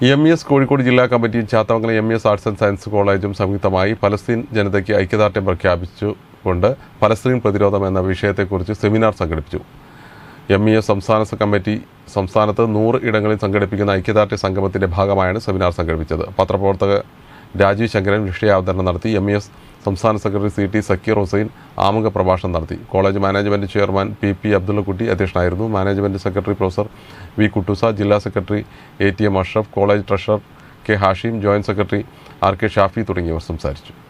M E S Kozhikode ജില്ലാ കമ്മിറ്റിയും Chathamangalam M E S arts and science കോളേജും സംയുക്തമായി പലസ്തീൻ ജനതയ്ക്ക് ഐക്യദാർഢ്യം പ്രഖ്യാപിച്ചുകൊണ്ട് പലസ്തീൻ പ്രതിരോധം എന്ന വിഷയത്തെക്കുറിച്ച് സെമിനാർ സംഘടിപ്പിച്ചു എം ഇ എസ് സംസ്ഥാന കമ്മിറ്റി സംസ്ഥാനത്ത് നൂറ് ഇടങ്ങളിൽ സംഘടിപ്പിക്കുന്ന ഐക്യദാർഢ്യ സംഗമത്തിന്റെ ഭാഗമായാണ് സെമിനാർ സംഘടിപ്പിച്ചത് പത്രപ്രവർത്തക രാജീവ് ശങ്കരൻ വിഷയാവതരണം നടത്തി എം ഇ എസ് സംസ്ഥാന secretary C T Zakir Hussain ആമുഖ പ്രഭാഷണം നടത്തി college management chairman P P Abdullakutty അധ്യക്ഷനായിരുന്നു management secretary professor V Kuttoosa ജില്ലാ secretary A T M Ashraf college treasurer K Hashim joint secretary R K Shafi തുടങ്ങിയവർ സംസാരിച്ചു